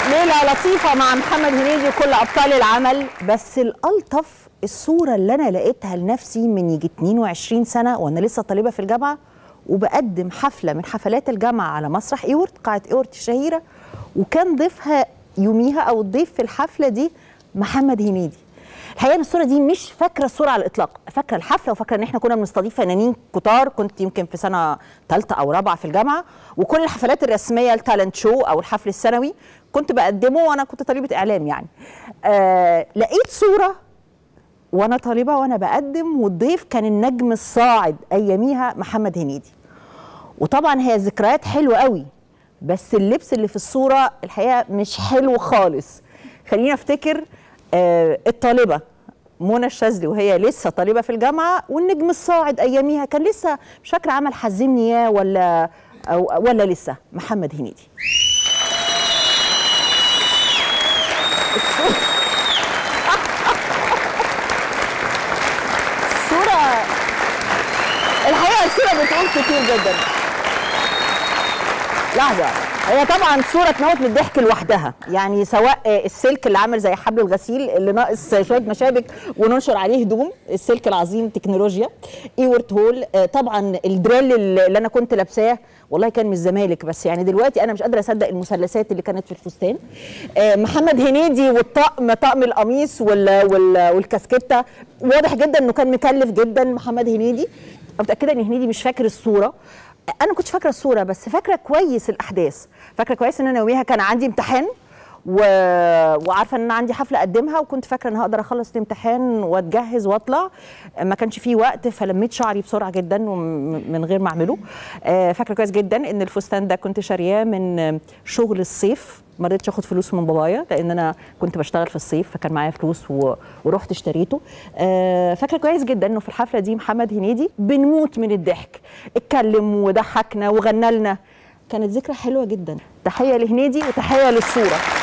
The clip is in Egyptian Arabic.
ليلة لطيفة مع محمد هنيدي وكل أبطال العمل بس الألطف الصورة اللي أنا لقيتها لنفسي من يجي 22 سنة وأنا لسه طالبة في الجامعة وبقدم حفلة من حفلات الجامعة على مسرح إيورت قاعة إيورت الشهيرة وكان ضيفها يوميها أو الضيف في الحفلة دي محمد هنيدي الحقيقه ان الصوره دي مش فاكره الصوره على الاطلاق فاكره الحفله وفاكره ان احنا كنا بنستضيف فنانين كتار كنت يمكن في سنه ثالثه او رابعه في الجامعه وكل الحفلات الرسميه التالنت شو او الحفل السنوي كنت بقدمه وانا كنت طالبه اعلام يعني آه لقيت صوره وانا طالبه وانا بقدم والضيف كان النجم الصاعد اياميها محمد هنيدي وطبعا هي ذكريات حلوه قوي بس اللبس اللي في الصوره الحقيقه مش حلو خالص خلينا افتكر آه الطالبه منى الشاذلي وهي لسه طالبه في الجامعه والنجم الصاعد اياميها كان لسه مش فاكره عمل حزمني يا ولا أو ولا لسه محمد هنيدي الصورة الصورة الحقيقة الصورة بتقول كتير جدا لحظة هي طبعا صورة تموت من الضحك لوحدها يعني سواء السلك اللي عامل زي حبل الغسيل اللي ناقص شوية مشابك وننشر عليه هدوم السلك العظيم تكنولوجيا ايورت هول طبعا الدريل اللي انا كنت لابساه والله كان من الزمالك بس يعني دلوقتي انا مش قادره اصدق المثلثات اللي كانت في الفستان محمد هنيدي والطقم طقم القميص وال وال والكاسكته واضح جدا انه كان مكلف جدا محمد هنيدي متاكده ان هنيدي مش فاكر الصوره انا كنت فاكره الصوره بس فاكره كويس الاحداث فاكره كويس ان انا يوميها كان عندي امتحان و... وعارفه ان انا عندي حفله اقدمها وكنت فاكره ان هقدر اخلص الامتحان واتجهز واطلع ما كانش فيه وقت فلميت شعري بسرعه جدا من غير ما اعمله فاكره كويس جدا ان الفستان ده كنت شارياه من شغل الصيف ما رضيتش اخد فلوس من بابايا لان انا كنت بشتغل في الصيف فكان معايا فلوس و... ورحت اشتريته آه فاكره كويس جدا انه في الحفله دي محمد هنيدي بنموت من الضحك اتكلم وضحكنا وغنى لنا كانت ذكرى حلوه جدا تحيه لهنيدي وتحيه للصوره